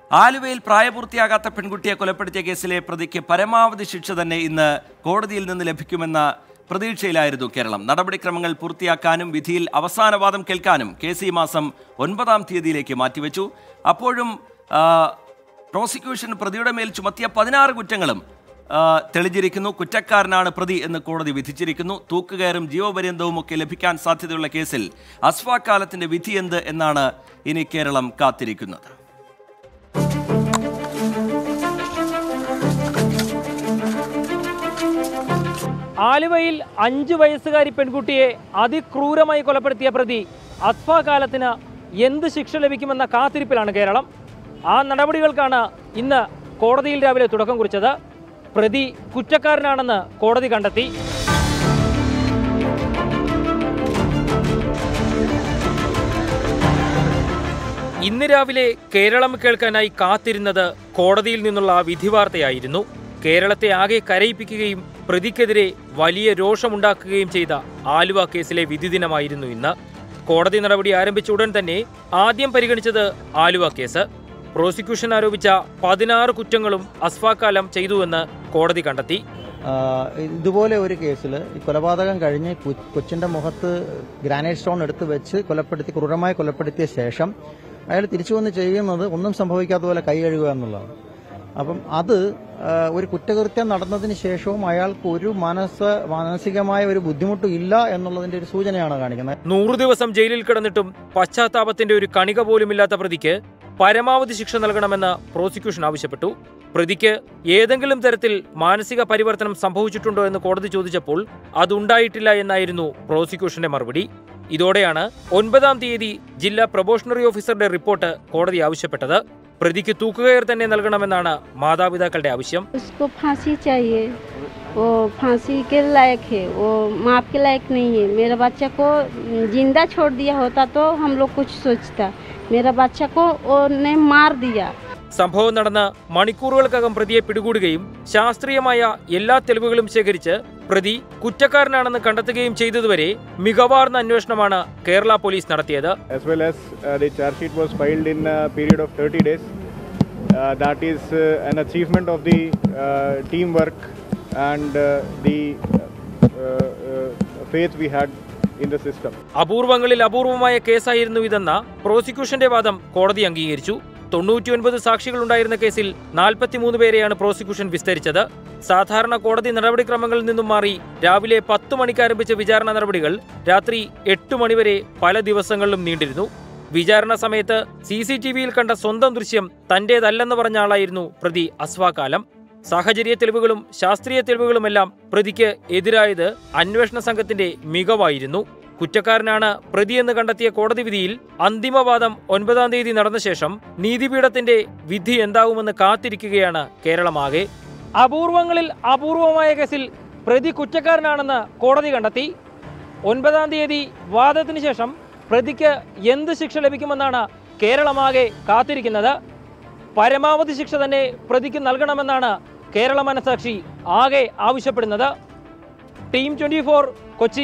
ആലുവയിൽ പ്രായപൂർത്തിയാകാത്ത പെൺകുട്ടിയെ കൊലപ്പെടുത്തിയ കേസിലെ പ്രതിക്ക് പരമാവധി ശിക്ഷ തന്നെ ഇന്ന് കോടതിയിൽ നിന്ന് ലഭിക്കുമെന്ന പ്രതീക്ഷയിലായിരുന്നു കേരളം നടപടിക്രമങ്ങൾ പൂർത്തിയാക്കാനും വിധിയിൽ അവസാനവാദം കേൾക്കാനും കേസ് ഈ മാസം ഒൻപതാം തീയതിയിലേക്ക് മാറ്റിവെച്ചു അപ്പോഴും ആ, പ്രോസിക്യൂഷൻ പ്രതിയുടെ മേൽ ചുമത്തിയ പതിനാറ് കുറ്റങ്ങളും ആ, തെളിഞ്ഞിരിക്കുന്നു കുറ്റക്കാരനാണ് പ്രതി എന്ന് കോടതി വിധിച്ചിരിക്കുന്നു തൂക്കുകയറും ജീവപര്യന്തവും ഒക്കെ ലഭിക്കാൻ സാധ്യതയുള്ള കേസിൽ അസ്വാക്കാലത്തിന്റെ വിധി എന്ത് എന്നാണ് ഇനി കേരളം കാത്തിരിക്കുന്നത് ആലുവയിൽ അഞ്ചു വയസ്സുകാരി പെൺകുട്ടിയെ അതിക്രൂരമായി കൊലപ്പെടുത്തിയ പ്രതി അസ്ഫ കാലത്തിന് എന്ത് ശിക്ഷ ലഭിക്കുമെന്ന കാത്തിരിപ്പിലാണ് കേരളം ആ നടപടികൾക്കാണ് ഇന്ന് കോടതിയിൽ രാവിലെ തുടക്കം കുറിച്ചത് പ്രതി കുറ്റക്കാരനാണെന്ന് കോടതി കണ്ടെത്തി ഇന്ന് രാവിലെ കേരളം കേൾക്കാനായി കാത്തിരുന്നത് കോടതിയിൽ നിന്നുള്ള വിധിവാർത്തയായിരുന്നു കേരളത്തെ ആകെ കരയിപ്പിക്കുകയും പ്രതിക്കെതിരെ വലിയ രോഷമുണ്ടാക്കുകയും ചെയ്ത ആലുവ കേസിലെ വിധി ദിനമായിരുന്നു ഇന്ന് കോടതി നടപടി ആരംഭിച്ച ഉടൻ തന്നെ ആദ്യം പരിഗണിച്ചത് ആലുവ കേസ് പ്രോസിക്യൂഷൻ ആരോപിച്ച പതിനാറ് കുറ്റങ്ങളും അസ്ഫാക്കാലം ചെയ്തുവെന്ന് കോടതി കണ്ടെത്തി ആ, ഇതുപോലെ ഒരു കേസിൽ ഈ കൊലപാതകം കഴിഞ്ഞ് കു- കൊച്ചിന്റെ മുഖത്ത് ഗ്രാനൈറ്റ് സ്റ്റോൺ എടുത്ത് വെച്ച് കൊലപ്പെടുത്തി ക്രൂരമായി കൊലപ്പെടുത്തിയ ശേഷം അയാൾ തിരിച്ചു വന്ന് ചെയ്യുന്നത് ഒന്നും സംഭവിക്കാത്ത പോലെ കൈ കഴുകുക എന്നുള്ളതാണ് അപ്പം അത് ആ, ഒരു കുറ്റകൃത്യം നടന്നതിന് ശേഷവും അയാൾക്ക് ഒരു മനസ്സ് മാനസികമായ ഒരു ബുദ്ധിമുട്ടും ഇല്ല എന്നുള്ളതിന്റെ ഒരു സൂചനയാണ് കാണിക്കുന്നത് നൂറു ദിവസം ജയിലിൽ കിടന്നിട്ടും പശ്ചാത്താപത്തിന്റെ ഒരു കണിക പോലുമില്ലാത്ത പ്രതിക്ക് പരമാവധി ശിക്ഷ നൽകണമെന്ന് പ്രോസിക്യൂഷൻ ആവശ്യപ്പെട്ടു പ്രതിക്ക് ഏതെങ്കിലും തരത്തിൽ മാനസിക പരിവർത്തനം സംഭവിച്ചിട്ടുണ്ടോ എന്ന് കോടതി ചോദിച്ചപ്പോൾ അതുണ്ടായിട്ടില്ല എന്നായിരുന്നു പ്രോസിക്യൂഷന്റെ മറുപടി ഇതോടെയാണ് ഒൻപതാം തീയതി ജില്ലാ പ്രൊബോഷണറി ഓഫീസറുടെ റിപ്പോർട്ട് കോടതി ആവശ്യപ്പെട്ടത് പ്രതിക്ക് തൂക്കുകയർ തന്നെ നൽകണമെന്നാണ് മാതാപിതാക്കളുടെ ആവശ്യം उसको फांसी चाहिए वो फांसी के लायक है वो माप के लायक नहीं है मेरा बच्चा को जिंदा छोड़ दिया होता तो हम लोग कुछ सोचता मेरा बच्चा को उन्हें मार दिया സംഭവം നടന്ന മണിക്കൂറുകൾക്കകം പ്രതിയെ പിടികൂടുകയും ശാസ്ത്രീയമായ എല്ലാ തെളിവുകളും ശേഖരിച്ച് പ്രതി കുറ്റക്കാരനാണെന്ന് കണ്ടെത്തുകയും ചെയ്തതുവരെ മികവാർന്ന അന്വേഷണമാണ് കേരള പോലീസ് നടത്തിയത് as well as uh, the charge sheet was filed in a period of 30 days. Uh, that is uh, an achievement of the uh, teamwork and uh, the uh, uh, faith we had in the system. അപൂർവങ്ങളിൽ അപൂർവമായ കേസായിരുന്നു ഇതെന്ന പ്രോസിക്യൂഷന്റെ വാദം കോടതി അംഗീകരിച്ചു തൊണ്ണൂറ്റിയൊൻപത് സാക്ഷികളുണ്ടായിരുന്ന കേസിൽ നാൽപ്പത്തിമൂന്ന് പേരെയാണ് prosecution വിസ്തരിച്ചത് സാധാരണ കോടതി നടപടിക്രമങ്ങളിൽ നിന്നും മാറി രാവിലെ പത്ത് മണിക്ക് ആരംഭിച്ച വിചാരണ നടപടികൾ രാത്രി എട്ട് മണിവരെ പല ദിവസങ്ങളിലും നീണ്ടിരുന്നു വിചാരണ സമയത്ത് സി സി ടി വിയിൽ കണ്ട സ്വന്തം ദൃശ്യം തന്റേതല്ലെന്ന് പറഞ്ഞ ആളായിരുന്നു പ്രതി അസ്വാകാലം സാഹചര്യ തെളിവുകളും ശാസ്ത്രീയ തെളിവുകളുമെല്ലാം പ്രതിക്ക് എതിരായത് അന്വേഷണ സംഘത്തിന്റെ മികവായിരുന്നു കുറ്റക്കാരനാണ് പ്രതിയെന്ന് കണ്ടെത്തിയ കോടതി വിധിയിൽ അന്തിമവാദം ഒൻപതാം തീയതി നടന്ന ശേഷം നീതിപീഠത്തിന്റെ വിധി എന്താവുമെന്ന് കാത്തിരിക്കുകയാണ് കേരളമാകെ അപൂർവങ്ങളിൽ അപൂർവമായ കേസിൽ പ്രതി കുറ്റക്കാരനാണെന്ന് കോടതി കണ്ടെത്തി ഒൻപതാം തീയതി വാദത്തിന് ശേഷം പ്രതിക്ക് എന്ത് ശിക്ഷ ലഭിക്കുമെന്നാണ് കേരളമാകെ കാത്തിരിക്കുന്നത് പരമാവധി ശിക്ഷ തന്നെ പ്രതിക്ക് നൽകണമെന്നാണ് കേരള മനസാക്ഷി ആകെ ആവശ്യപ്പെടുന്നത് ടീം ട്വന്റി കൊച്ചി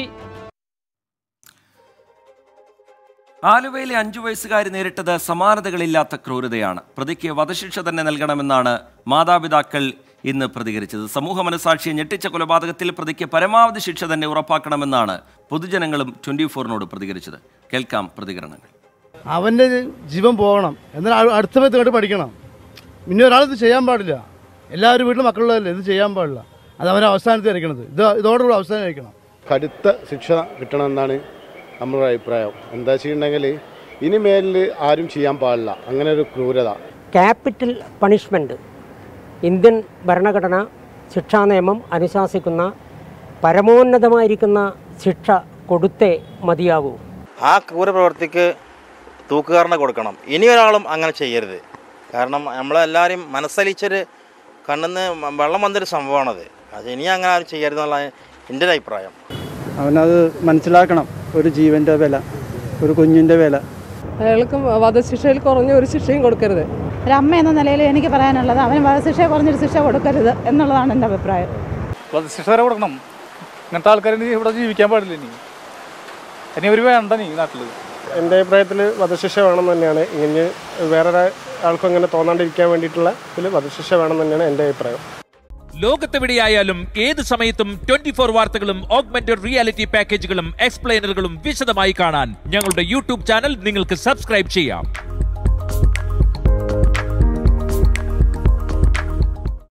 ആലുവയിലെ അഞ്ചു വയസ്സുകാരി നേരിട്ടത് സമാനതകളില്ലാത്ത ക്രൂരതയാണ് പ്രതിക്ക് വധശിക്ഷ തന്നെ നൽകണമെന്നാണ് മാതാപിതാക്കൾ ഇന്ന് പ്രതികരിച്ചത് സമൂഹ മനസാക്ഷിയെ ഞെട്ടിച്ച കൊലപാതകത്തിൽ പ്രതിക്ക് പരമാവധി ശിക്ഷ തന്നെ ഉറപ്പാക്കണമെന്നാണ് പൊതുജനങ്ങളും ട്വന്റി ഫോറിനോട് പ്രതികരിച്ചത് കേൾക്കാം പ്രതികരണങ്ങൾ അവൻ്റെ ജീവൻ പോകണം എന്നാൽ അ- അടുത്ത സമയത്ത് കണ്ട് പഠിക്കണം പിന്നെ ഒരാൾ ഇത് ചെയ്യാൻ പാടില്ല എല്ലാവരും വീട്ടിൽ മക്കളുള്ളതല്ലേ ഇത് ചെയ്യാൻ പാടില്ല അത് അവരെ അവസാനത്തിൽ ഇരിക്കണത് ഇത് ഇതോടുകൂടി അവസാനിക്കണം കടുത്ത ശിക്ഷ കിട്ടണമെന്നാണ് നമ്മുടെ അഭിപ്രായം എന്താ വെച്ചിട്ടുണ്ടെങ്കിൽ ഇനി മേലിൽ ആരും ചെയ്യാൻ പാടില്ല അങ്ങനെ ഒരു ക്രൂരത ക്യാപിറ്റൽ പണിഷ്മെൻറ്റ് ഇന്ത്യൻ ഭരണഘടന ശിക്ഷാ നിയമം അനുശാസിക്കുന്ന പരമോന്നതമായിരിക്കുന്ന ശിക്ഷ കൊടുത്തേ മതിയാകൂ ആ ക്രൂരപ്രവർത്തിക്ക് തൂക്കുകാരനെ കൊടുക്കണം ഇനി ഒരാളും അങ്ങനെ ചെയ്യരുത് കാരണം നമ്മളെല്ലാവരും മനസ്സലിച്ചൊരു കണ്ണിന്ന് വെള്ളം വന്നൊരു സംഭവമാണത് അത് ഇനി അങ്ങനെ ആരും ചെയ്യരുതെന്നുള്ള എൻ്റെ ഒരു അഭിപ്രായം അവനത് മനസ്സിലാക്കണം ഒരു ജീവൻ്റെ വില ഒരു കുഞ്ഞിൻ്റെ വില അയാൾക്ക് വധശിക്ഷയിൽ കുറഞ്ഞ ഒരു ശിക്ഷയും കൊടുക്കരുത് ഒരു അമ്മ എന്ന നിലയിൽ എനിക്ക് പറയാനുള്ളത് അവന് വധശിക്ഷ കുറഞ്ഞൊരു ശിക്ഷ കൊടുക്കരുത് എന്നുള്ളതാണ് എൻ്റെ അഭിപ്രായം വധശിക്ഷ വരെ കൊടുക്കണം ഇങ്ങനത്തെ ആൾക്കാർ ഇവിടെ ജീവിക്കാൻ പാടില്ല ഇനി ഇനി ഒരു വേണ്ട നീ നാട്ടിൽ എൻ്റെ അഭിപ്രായത്തിൽ വധശിക്ഷ വേണം തന്നെയാണ് ഇങ്ങനെ വേറൊരു ആൾക്കും അങ്ങനെ തോന്നാണ്ടിരിക്കാൻ വേണ്ടിയിട്ടുള്ള ഇതിൽ വധശിക്ഷ വേണം തന്നെയാണ് എൻ്റെ അഭിപ്രായം ലോകത്തെവിടെയായാലും ഏത് സമയത്തും ട്വന്റി ഫോർ വാർത്തകളും ഓഗ്മെന്റഡ് റിയാലിറ്റി പാക്കേജുകളും എക്സ്പ്ലെയിനറുകളും വിശദമായി കാണാൻ ഞങ്ങളുടെ യൂട്യൂബ് ചാനൽ നിങ്ങൾക്ക് സബ്സ്ക്രൈബ് ചെയ്യാം